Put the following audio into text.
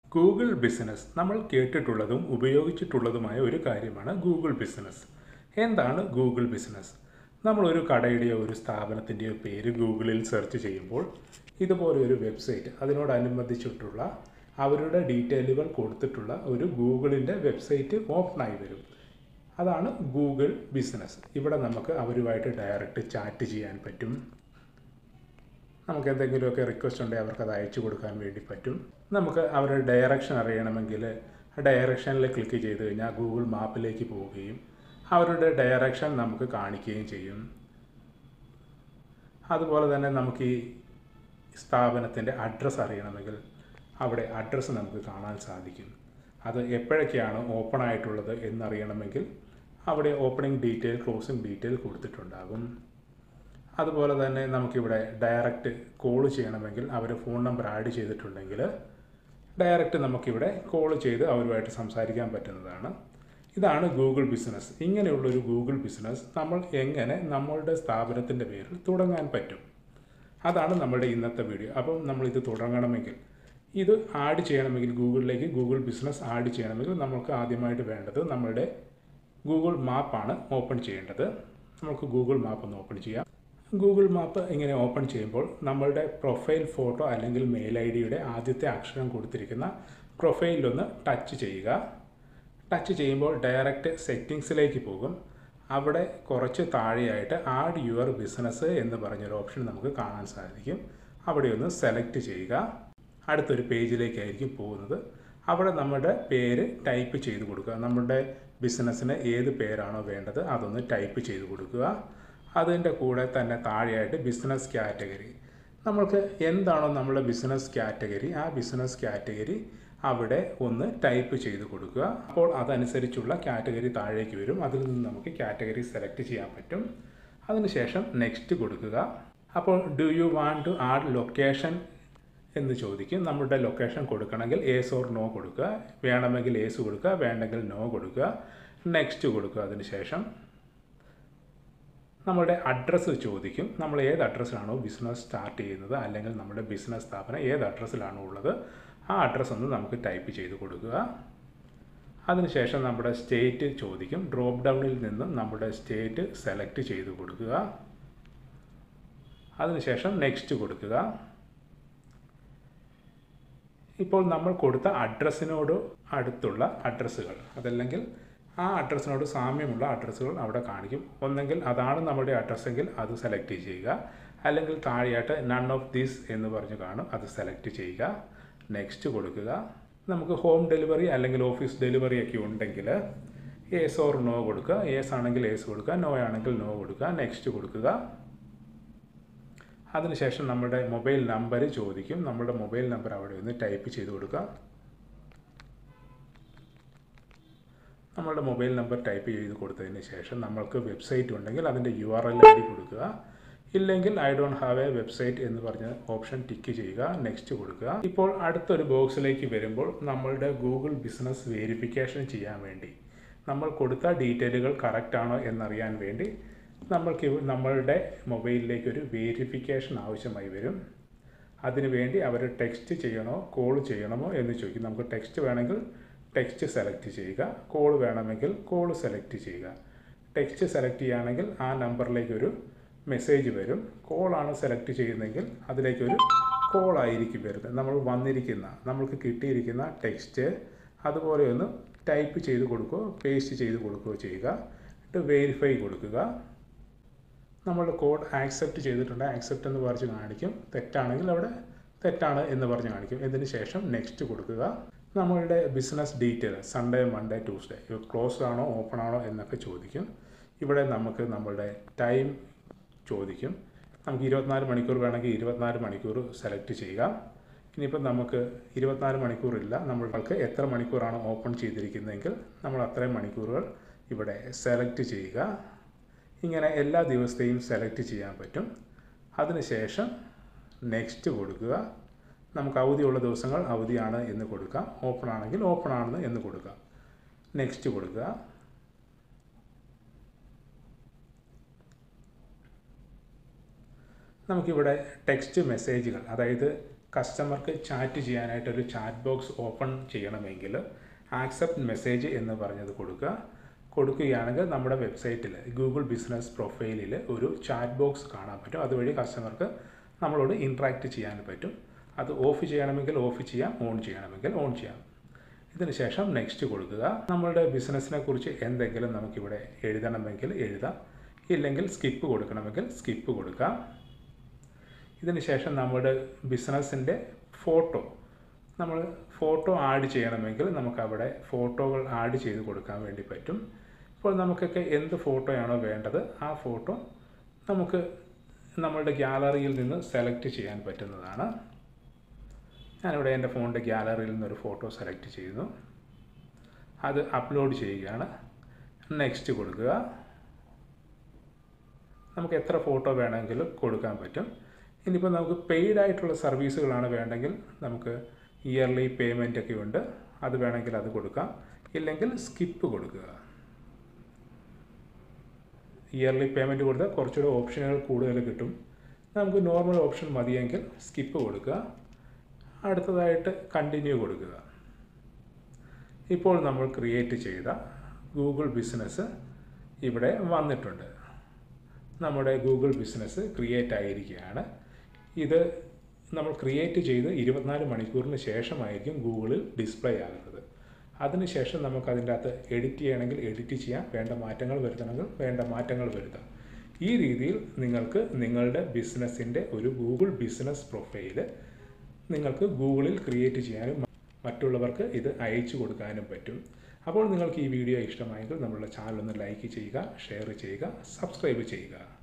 Google business നമ്മൾ കേട്ടിട്ടുള്ളതും ഉപയോഗിച്ചിട്ടുള്ളതുമായ ഒരു കാര്യമാണ് ഗൂഗിൾ ബിസിനസ് എന്താണ് ഗൂഗിൾ ബിസിനസ് നമ്മളൊരു കടയുടെയോ ഒരു സ്ഥാപനത്തിൻ്റെയോ പേര് ഗൂഗിളിൽ സെർച്ച് ചെയ്യുമ്പോൾ ഇതുപോലെ ഒരു വെബ്സൈറ്റ് അതിനോടനുബന്ധിച്ചിട്ടുള്ള അവരുടെ ഡീറ്റെയിലുകൾ കൊടുത്തിട്ടുള്ള ഒരു ഗൂഗിളിൻ്റെ വെബ്സൈറ്റ് ഓപ്പണായി വരും അതാണ് ഗൂഗിൾ ബിസിനസ് ഇവിടെ നമുക്ക് അവരുമായിട്ട് ഡയറക്റ്റ് ചാറ്റ് ചെയ്യാൻ പറ്റും നമുക്ക് എന്തെങ്കിലുമൊക്കെ റിക്വസ്റ്റ് ഉണ്ടെങ്കിൽ അവർക്ക് അത് അയച്ചു കൊടുക്കാൻ വേണ്ടി പറ്റും നമുക്ക് അവരുടെ ഡയറക്ഷൻ അറിയണമെങ്കിൽ ഡയറക്ഷനിൽ ക്ലിക്ക് ചെയ്ത് കഴിഞ്ഞാൽ ഗൂഗിൾ മാപ്പിലേക്ക് പോവുകയും അവരുടെ ഡയറക്ഷൻ നമുക്ക് കാണിക്കുകയും ചെയ്യും അതുപോലെ തന്നെ നമുക്ക് ഈ സ്ഥാപനത്തിൻ്റെ അഡ്രസ്സ് അറിയണമെങ്കിൽ അവിടെ അഡ്രസ്സ് നമുക്ക് കാണാൻ സാധിക്കും അത് എപ്പോഴൊക്കെയാണ് ഓപ്പൺ ആയിട്ടുള്ളത് എന്നറിയണമെങ്കിൽ അവിടെ ഓപ്പണിംഗ് ഡീറ്റെയിൽ ക്ലോസിംഗ് ഡീറ്റെയിൽ കൊടുത്തിട്ടുണ്ടാകും അതുപോലെ തന്നെ നമുക്കിവിടെ ഡയറക്റ്റ് കോൾ ചെയ്യണമെങ്കിൽ അവർ ഫോൺ നമ്പർ ആഡ് ചെയ്തിട്ടുണ്ടെങ്കിൽ ഡയറക്റ്റ് നമുക്കിവിടെ കോൾ ചെയ്ത് അവരുമായിട്ട് സംസാരിക്കാൻ പറ്റുന്നതാണ് ഇതാണ് ഗൂഗിൾ ബിസിനസ് ഇങ്ങനെയുള്ളൊരു ഗൂഗിൾ ബിസിനസ് നമ്മൾ എങ്ങനെ നമ്മളുടെ സ്ഥാപനത്തിൻ്റെ പേരിൽ തുടങ്ങാൻ പറ്റും അതാണ് നമ്മുടെ ഇന്നത്തെ വീഡിയോ അപ്പം നമ്മളിത് തുടങ്ങണമെങ്കിൽ ഇത് ആഡ് ചെയ്യണമെങ്കിൽ ഗൂഗിളിലേക്ക് ഗൂഗിൾ ബിസിനസ് ആഡ് ചെയ്യണമെങ്കിൽ നമുക്ക് ആദ്യമായിട്ട് വേണ്ടത് നമ്മളുടെ ഗൂഗിൾ മാപ്പാണ് ഓപ്പൺ ചെയ്യേണ്ടത് നമുക്ക് ഗൂഗിൾ മാപ്പ് ഒന്ന് ഓപ്പൺ ചെയ്യാം ഗൂഗിൾ മാപ്പ് ഇങ്ങനെ ഓപ്പൺ ചെയ്യുമ്പോൾ നമ്മളുടെ പ്രൊഫൈൽ ഫോട്ടോ അല്ലെങ്കിൽ മെയിൽ ഐ ഡിയുടെ ആദ്യത്തെ അക്ഷരം കൊടുത്തിരിക്കുന്ന പ്രൊഫൈലൊന്ന് ടച്ച് ചെയ്യുക ടച്ച് ചെയ്യുമ്പോൾ ഡയറക്റ്റ് സെറ്റിങ്സിലേക്ക് പോകും അവിടെ കുറച്ച് താഴെയായിട്ട് ആഡ് യുവർ ബിസിനസ് എന്ന് പറഞ്ഞൊരു ഓപ്ഷൻ നമുക്ക് കാണാൻ സാധിക്കും അവിടെ ഒന്ന് സെലക്ട് ചെയ്യുക അടുത്തൊരു പേജിലേക്കായിരിക്കും പോകുന്നത് അവിടെ നമ്മുടെ പേര് ടൈപ്പ് ചെയ്ത് കൊടുക്കുക നമ്മുടെ ബിസിനസ്സിന് ഏത് പേരാണോ വേണ്ടത് അതൊന്ന് ടൈപ്പ് ചെയ്ത് കൊടുക്കുക അതിൻ്റെ കൂടെ തന്നെ താഴെയായിട്ട് ബിസിനസ് കാറ്റഗറി നമ്മൾക്ക് എന്താണോ നമ്മുടെ ബിസിനസ് കാറ്റഗറി ആ ബിസിനസ് കാറ്റഗറി അവിടെ ഒന്ന് ടൈപ്പ് ചെയ്ത് കൊടുക്കുക അപ്പോൾ അതനുസരിച്ചുള്ള കാറ്റഗറി താഴേക്ക് വരും അതിൽ നിന്ന് നമുക്ക് കാറ്റഗറി സെലക്ട് ചെയ്യാൻ പറ്റും അതിനുശേഷം നെക്സ്റ്റ് കൊടുക്കുക അപ്പോൾ do you want to add location എന്ന് ചോദിക്കും നമ്മുടെ ലൊക്കേഷൻ കൊടുക്കണമെങ്കിൽ ഏസ് ഓർ നോ കൊടുക്കുക വേണമെങ്കിൽ ഏസ് കൊടുക്കുക വേണ്ടെങ്കിൽ നോ കൊടുക്കുക നെക്സ്റ്റ് കൊടുക്കുക അതിനുശേഷം നമ്മുടെ അഡ്രസ്സ് ചോദിക്കും നമ്മൾ ഏത് അഡ്രസ്സിലാണോ ബിസിനസ് സ്റ്റാർട്ട് ചെയ്യുന്നത് അല്ലെങ്കിൽ നമ്മുടെ ബിസിനസ് സ്ഥാപനം ഏത് അഡ്രസ്സിലാണോ ഉള്ളത് ആ അഡ്രസ്സ് ഒന്ന് നമുക്ക് ടൈപ്പ് ചെയ്ത് കൊടുക്കുക അതിനുശേഷം നമ്മുടെ സ്റ്റേറ്റ് ചോദിക്കും ഡ്രോപ്പ് ഡൗണിൽ നിന്നും നമ്മുടെ സ്റ്റേറ്റ് സെലക്ട് ചെയ്ത് കൊടുക്കുക അതിനുശേഷം നെക്സ്റ്റ് കൊടുക്കുക ഇപ്പോൾ നമ്മൾ കൊടുത്ത അഡ്രസ്സിനോട് അടുത്തുള്ള അഡ്രസ്സുകൾ അതല്ലെങ്കിൽ ആ അഡ്രസ്സിനോട് സാമ്യമുള്ള അഡ്രസ്സുകൾ അവിടെ കാണിക്കും ഒന്നെങ്കിൽ അതാണ് നമ്മുടെ അഡ്രസ്സെങ്കിൽ അത് സെലക്ട് ചെയ്യുക അല്ലെങ്കിൽ താഴെയായിട്ട് നൺ ഓഫ് ദിസ് എന്ന് പറഞ്ഞ് കാണും അത് സെലക്ട് ചെയ്യുക നെക്സ്റ്റ് കൊടുക്കുക നമുക്ക് ഹോം ഡെലിവറി അല്ലെങ്കിൽ ഓഫീസ് ഡെലിവറി ഒക്കെ ഉണ്ടെങ്കിൽ ഏസ് ഓർ നോ കൊടുക്കുക ഏസ് ആണെങ്കിൽ ഏസ് കൊടുക്കുക നോ ആണെങ്കിൽ നോ കൊടുക്കുക നെക്സ്റ്റ് കൊടുക്കുക അതിനുശേഷം നമ്മുടെ മൊബൈൽ നമ്പർ ചോദിക്കും നമ്മുടെ മൊബൈൽ നമ്പർ അവിടെ ഒന്ന് ടൈപ്പ് ചെയ്ത് കൊടുക്കുക നമ്മളുടെ മൊബൈൽ നമ്പർ ടൈപ്പ് ചെയ്ത് കൊടുത്തതിന് ശേഷം നമ്മൾക്ക് വെബ്സൈറ്റ് ഉണ്ടെങ്കിൽ അതിൻ്റെ U R L I D കൊടുക്കുക ഇല്ലെങ്കിൽ I don't have a website എന്ന് പറഞ്ഞ ഓപ്ഷൻ ടിക്ക് ചെയ്യുക നെക്സ്റ്റ് കൊടുക്കുക ഇപ്പോൾ അടുത്തൊരു ബോക്സിലേക്ക് വരുമ്പോൾ നമ്മളുടെ ഗൂഗിൾ ബിസിനസ് വേരിഫിക്കേഷൻ ചെയ്യാൻ വേണ്ടി നമ്മൾ കൊടുത്ത ഡീറ്റെയിലുകൾ കറക്റ്റ് ആണോ എന്നറിയാൻ വേണ്ടി നമ്മൾക്ക് നമ്മളുടെ മൊബൈലിലേക്ക് ഒരു വേരിഫിക്കേഷൻ ആവശ്യമായി വരും അതിനു വേണ്ടി അവർ ടെക്സ്റ്റ് ചെയ്യണോ കോൾ ചെയ്യണമോ എന്ന് ചോദിക്കും നമുക്ക് ടെക്സ്റ്റ് വേണമെങ്കിൽ ടെക്സ്റ്റ് സെലക്ട് ചെയ്യുക കോൾ വേണമെങ്കിൽ കോൾ സെലക്ട് ചെയ്യുക ടെക്സ്റ്റ് സെലക്ട് ചെയ്യുകയാണെങ്കിൽ ആ നമ്പറിലേക്ക് ഒരു മെസ്സേജ് വരും കോളാണ് സെലക്ട് ചെയ്യുന്നതെങ്കിൽ അതിലേക്കൊരു കോൾ ആയിരിക്കും വരുന്നത് നമ്മൾ വന്നിരിക്കുന്ന നമ്മൾക്ക് കിട്ടിയിരിക്കുന്ന ടെക്സ്റ്റ് അതുപോലെ ഒന്ന് ടൈപ്പ് ചെയ്ത് കൊടുക്കുകയോ പേസ്റ്റ് ചെയ്ത് കൊടുക്കുകയോ ചെയ്യുക എന്നിട്ട് വെരിഫൈ കൊടുക്കുക നമ്മളുടെ കോഡ് ആക്സെപ്റ്റ് ചെയ്തിട്ടുണ്ട് ആക്സെപ്റ്റ് എന്ന് പറഞ്ഞ് കാണിക്കും തെറ്റാണെങ്കിൽ അവിടെ തെറ്റാണ് എന്ന് പറഞ്ഞ് കാണിക്കും ഇതിന് ശേഷം നെക്സ്റ്റ് കൊടുക്കുക നമ്മളുടെ business detail Sunday Monday Tuesday ഇത് ക്ലോസ് ആണോ ഓപ്പൺ ആണോ എന്നൊക്കെ ചോദിക്കും ഇവിടെ നമുക്ക് നമ്മളുടെ ടൈം ചോദിക്കും നമുക്ക് ഇരുപത്തിനാല് മണിക്കൂർ വേണമെങ്കിൽ ഇരുപത്തിനാല് മണിക്കൂർ സെലക്ട് ചെയ്യുക ഇനിയിപ്പോൾ നമുക്ക് ഇരുപത്തിനാല് മണിക്കൂറില്ല നമ്മൾക്ക് എത്ര മണിക്കൂറാണ് ഓപ്പൺ ചെയ്തിരിക്കുന്നതെങ്കിൽ നമ്മൾ അത്രയും മണിക്കൂറുകൾ ഇവിടെ സെലക്ട് ചെയ്യുക ഇങ്ങനെ എല്ലാ ദിവസത്തെയും സെലക്ട് ചെയ്യാൻ പറ്റും അതിനുശേഷം നെക്സ്റ്റ് കൊടുക്കുക നമുക്ക് അവധിയുള്ള ദിവസങ്ങൾ അവധിയാണ് എന്ന് കൊടുക്കാം ഓപ്പൺ ആണെങ്കിൽ ഓപ്പൺ ആണെന്ന് എന്ന് കൊടുക്കാം നെക്സ്റ്റ് കൊടുക്കുക നമുക്കിവിടെ ടെക്സ്റ്റ് മെസ്സേജുകൾ അതായത് കസ്റ്റമർക്ക് ചാറ്റ് ചെയ്യാനായിട്ട് ഒരു ചാറ്റ് ബോക്സ് ഓപ്പൺ ചെയ്യണമെങ്കിൽ ആക്സെപ്റ്റ് മെസ്സേജ് എന്ന് പറഞ്ഞത് കൊടുക്കുക കൊടുക്കുകയാണെങ്കിൽ നമ്മുടെ വെബ്സൈറ്റിൽ ഗൂഗിൾ ബിസിനസ് പ്രൊഫൈലിൽ ഒരു ചാറ്റ് ബോക്സ് കാണാൻ പറ്റും അതുവഴി കസ്റ്റമർക്ക് നമ്മളോട് ഇൻട്രാക്റ്റ് ചെയ്യാൻ പറ്റും അത് ഓഫ് ചെയ്യണമെങ്കിൽ ഓഫ് ചെയ്യാം ഓൺ ചെയ്യണമെങ്കിൽ ഓൺ ചെയ്യാം ഇതിന് ശേഷം നെക്സ്റ്റ് കൊടുക്കുക നമ്മളുടെ ബിസിനസ്സിനെ കുറിച്ച് എന്തെങ്കിലും നമുക്കിവിടെ എഴുതണമെങ്കിൽ എഴുതാം ഇല്ലെങ്കിൽ സ്കിപ്പ് കൊടുക്കണമെങ്കിൽ സ്കിപ്പ് കൊടുക്കാം ഇതിന് ശേഷം നമ്മുടെ ബിസിനസ്സിൻ്റെ ഫോട്ടോ നമ്മൾ ഫോട്ടോ ആഡ് ചെയ്യണമെങ്കിൽ നമുക്ക് അവിടെ ഫോട്ടോകൾ ആഡ് ചെയ്ത് കൊടുക്കാൻ വേണ്ടി പറ്റും ഇപ്പോൾ നമുക്കൊക്കെ എന്ത് ഫോട്ടോയാണോ വേണ്ടത് ആ ഫോട്ടോ നമുക്ക് നമ്മളുടെ ഗ്യാലറിയിൽ നിന്ന് സെലക്ട് ചെയ്യാൻ പറ്റുന്നതാണ് ഞാനിവിടെ എൻ്റെ ഫോണിൻ്റെ ഗ്യാലറിയിൽ നിന്നൊരു ഫോട്ടോ സെലക്ട് ചെയ്യുന്നു അത് അപ്ലോഡ് ചെയ്യുകയാണ് നെക്സ്റ്റ് കൊടുക്കുക നമുക്ക് എത്ര ഫോട്ടോ വേണമെങ്കിലും കൊടുക്കാൻ പറ്റും ഇനിയിപ്പോൾ നമുക്ക് പെയ്ഡ് ആയിട്ടുള്ള സർവീസുകളാണ് വേണ്ടെങ്കിൽ നമുക്ക് ഇയർലി പേയ്മെൻ്റ് ഒക്കെ ഉണ്ട് അത് വേണമെങ്കിൽ അത് കൊടുക്കാം ഇല്ലെങ്കിൽ സ്കിപ്പ് കൊടുക്കുക ഇയർലി പേയ്മെൻറ്റ് കൊടുത്താൽ കുറച്ചുകൂടെ ഓപ്ഷനുകൾ കൂടുതൽ കിട്ടും നമുക്ക് നോർമൽ ഓപ്ഷൻ മതിയെങ്കിൽ സ്കിപ്പ് കൊടുക്കുക അടുത്തതായിട്ട് കണ്ടിന്യൂ കൊടുക്കുക ഇപ്പോൾ നമ്മൾ ക്രിയേറ്റ് ചെയ്ത ഗൂഗിൾ ബിസിനസ് ഇവിടെ വന്നിട്ടുണ്ട് നമ്മുടെ ഗൂഗിൾ ബിസിനസ് ക്രിയേറ്റ് ആയിരിക്കുകയാണ് ഇത് നമ്മൾ ക്രിയേറ്റ് ചെയ്ത് ഇരുപത്തിനാല് മണിക്കൂറിന് ശേഷമായിരിക്കും ഗൂഗിളിൽ ഡിസ്പ്ലേ ആകുന്നത് അതിനുശേഷം നമുക്ക് അതിൻ്റെ അകത്ത് എഡിറ്റ് ചെയ്യണമെങ്കിൽ എഡിറ്റ് ചെയ്യാം വേണ്ട മാറ്റങ്ങൾ വരുത്തണമെങ്കിൽ വേണ്ട മാറ്റങ്ങൾ വരുത്താം ഈ രീതിയിൽ നിങ്ങൾക്ക് നിങ്ങളുടെ ബിസിനസ്സിൻ്റെ ഒരു ഗൂഗിൾ ബിസിനസ് പ്രൊഫൈല് നിങ്ങൾക്ക് ഗൂഗിളിൽ ക്രിയേറ്റ് ചെയ്യാനും മറ്റുള്ളവർക്ക് ഇത് അയച്ചു കൊടുക്കാനും പറ്റും അപ്പോൾ നിങ്ങൾക്ക് ഈ വീഡിയോ ഇഷ്ടമായെങ്കിൽ നമ്മളുടെ ചാനൽ ഒന്ന് ലൈക്ക് ചെയ്യുക ഷെയർ ചെയ്യുക സബ്സ്ക്രൈബ് ചെയ്യുക